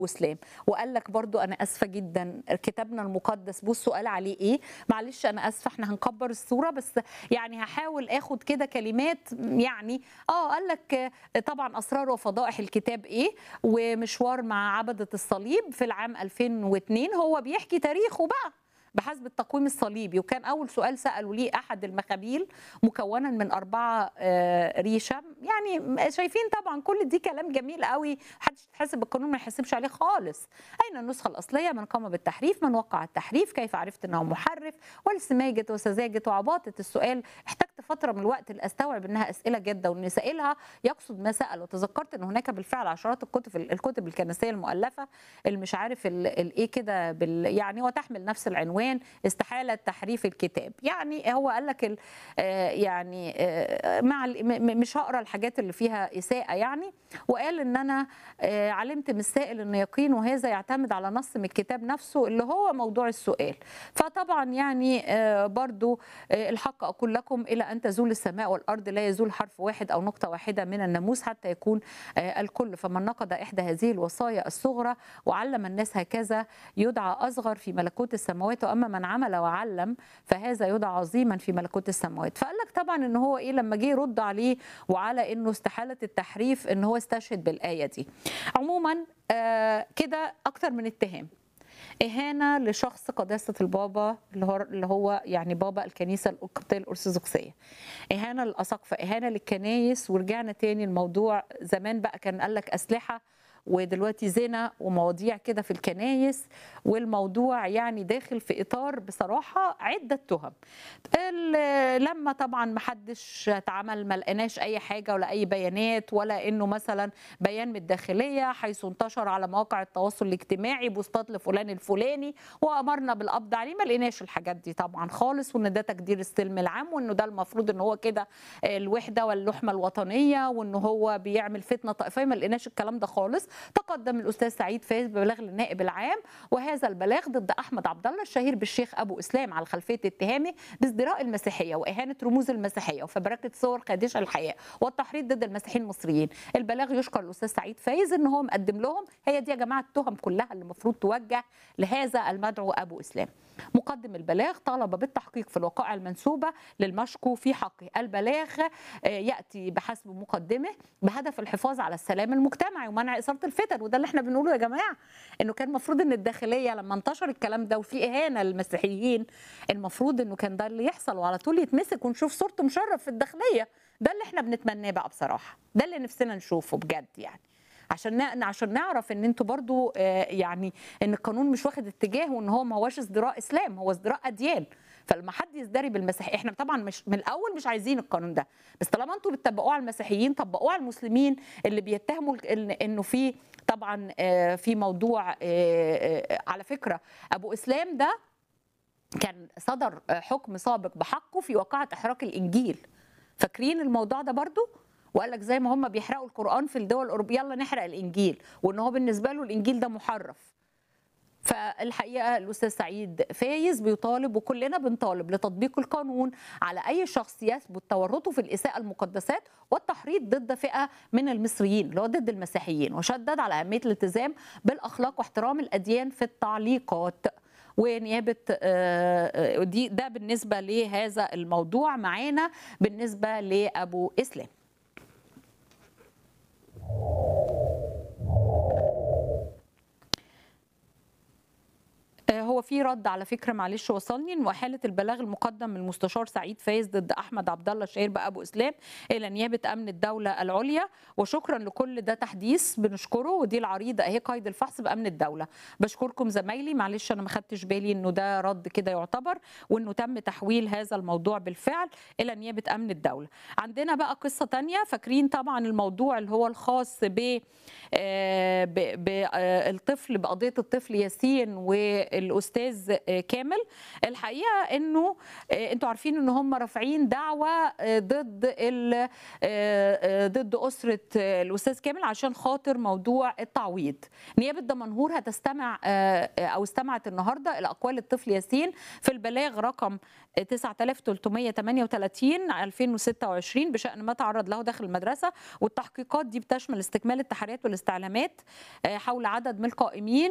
وسلام وقال لك برضو انا اسفه جدا كتابنا المقدس بصوا قال عليه ايه معلش انا اسفه احنا هنكبر الصوره بس يعني هحاول اخد كده كلمات يعني اه قال لك طبعا اسرار وفضائح الكتاب ايه ومشوار مع عبده الصليب في العام 2002 هو بيحكي تاريخه بقى بحسب التقويم الصليبي وكان اول سؤال ساله ليه احد المخابيل مكونا من اربعه ريشه يعني شايفين طبعا كل دي كلام جميل قوي محدش يتحاسب بالقانون ما يحاسبش عليه خالص اين النسخه الاصليه من قام بالتحريف من وقع التحريف كيف عرفت انه محرف والسماجه وسذاجه وعباطه السؤال احتجت فتره من الوقت لاستوعب انها اسئله جاده وان سائلها يقصد ما سال وتذكرت ان هناك بالفعل عشرات الكتب الكتب الكنسيه المؤلفه اللي مش عارف الايه كده يعني وتحمل نفس العنوان العنوان استحاله تحريف الكتاب يعني هو قال لك يعني مع مش هقرا الحاجات اللي فيها اساءه يعني وقال ان انا علمت من السائل ان يقين وهذا يعتمد على نص من الكتاب نفسه اللي هو موضوع السؤال فطبعا يعني برضو الحق اقول لكم الى ان تزول السماء والارض لا يزول حرف واحد او نقطه واحده من الناموس حتى يكون الكل فمن نقض احدى هذه الوصايا الصغرى وعلم الناس هكذا يدعى اصغر في ملكوت السماوات واما من عمل وعلم فهذا يدعى عظيما في ملكوت السماوات فقال لك طبعا ان هو ايه لما جه يرد عليه وعلى انه استحاله التحريف ان هو استشهد بالايه دي عموما آه كده اكتر من اتهام إهانة لشخص قداسة البابا اللي هو اللي هو يعني بابا الكنيسة القبطية الأرثوذكسية. إهانة للأساقفة، إهانة للكنايس ورجعنا تاني الموضوع زمان بقى كان قال لك أسلحة ودلوقتي زنا ومواضيع كده في الكنايس والموضوع يعني داخل في اطار بصراحه عده تهم لما طبعا ما حدش اتعمل ما لقيناش اي حاجه ولا اي بيانات ولا انه مثلا بيان من الداخليه حيث انتشر على مواقع التواصل الاجتماعي بوستات لفلان الفلاني وامرنا بالقبض عليه ما لقيناش الحاجات دي طبعا خالص وان ده تجدير السلم العام وانه ده المفروض ان هو كده الوحده واللحمه الوطنيه وان هو بيعمل فتنه طائفيه ما لقيناش الكلام ده خالص تقدم الاستاذ سعيد فايز ببلاغ للنائب العام وهذا البلاغ ضد احمد عبد الله الشهير بالشيخ ابو اسلام على خلفيه اتهامه بازدراء المسيحيه واهانه رموز المسيحيه وفبركه صور خادشه الحياه والتحريض ضد المسيحيين المصريين البلاغ يشكر الاستاذ سعيد فايز ان هو مقدم لهم هي دي يا جماعه التهم كلها اللي المفروض توجه لهذا المدعو ابو اسلام مقدم البلاغ طالب بالتحقيق في الوقائع المنسوبه للمشكو في حقه البلاغ ياتي بحسب مقدمه بهدف الحفاظ على السلام المجتمعي ومنع اثاره الفتن وده اللي احنا بنقوله يا جماعه انه كان المفروض ان الداخليه لما انتشر الكلام ده وفي اهانه للمسيحيين المفروض انه كان ده اللي يحصل وعلى طول يتمسك ونشوف صورته مشرف في الداخليه ده اللي احنا بنتمناه بقى بصراحه ده اللي نفسنا نشوفه بجد يعني عشان عشان نعرف ان انتوا برضو يعني ان القانون مش واخد اتجاه وان هو ما هوش ازدراء اسلام هو ازدراء اديان فلما حد يزدري بالمسيحيه احنا طبعا مش من الاول مش عايزين القانون ده بس طالما انتوا بتطبقوه على المسيحيين طبقوه على المسلمين اللي بيتهموا انه في طبعا في موضوع على فكره ابو اسلام ده كان صدر حكم سابق بحقه في وقعه احراق الانجيل فاكرين الموضوع ده برضو وقال لك زي ما هم بيحرقوا القران في الدول الاوروبيه يلا نحرق الانجيل وان هو بالنسبه له الانجيل ده محرف فالحقيقه الاستاذ سعيد فايز بيطالب وكلنا بنطالب لتطبيق القانون على اي شخص يثبت تورطه في الاساءه المقدسات والتحريض ضد فئه من المصريين اللي هو ضد المسيحيين وشدد على اهميه الالتزام بالاخلاق واحترام الاديان في التعليقات ونيابه دي ده بالنسبه لهذا الموضوع معانا بالنسبه لابو اسلام هو في رد على فكره معلش وصلني ان حاله البلاغ المقدم من المستشار سعيد فايز ضد احمد عبد الله الشهير بابو اسلام الى نيابه امن الدوله العليا وشكرا لكل ده تحديث بنشكره ودي العريضه اهي قيد الفحص بامن الدوله بشكركم زمايلي معلش انا ما خدتش بالي انه ده رد كده يعتبر وانه تم تحويل هذا الموضوع بالفعل الى نيابه امن الدوله عندنا بقى قصه تانية فاكرين طبعا الموضوع اللي هو الخاص ب بالطفل بقضيه الطفل ياسين والاستاذ الاستاذ كامل الحقيقه انه انتوا عارفين ان هم رافعين دعوه ضد ضد اسره الاستاذ كامل عشان خاطر موضوع التعويض نيابه دمنهور هتستمع او استمعت النهارده الى اقوال الطفل ياسين في البلاغ رقم 9338 2026 بشان ما تعرض له داخل المدرسه والتحقيقات دي بتشمل استكمال التحريات والاستعلامات حول عدد من القائمين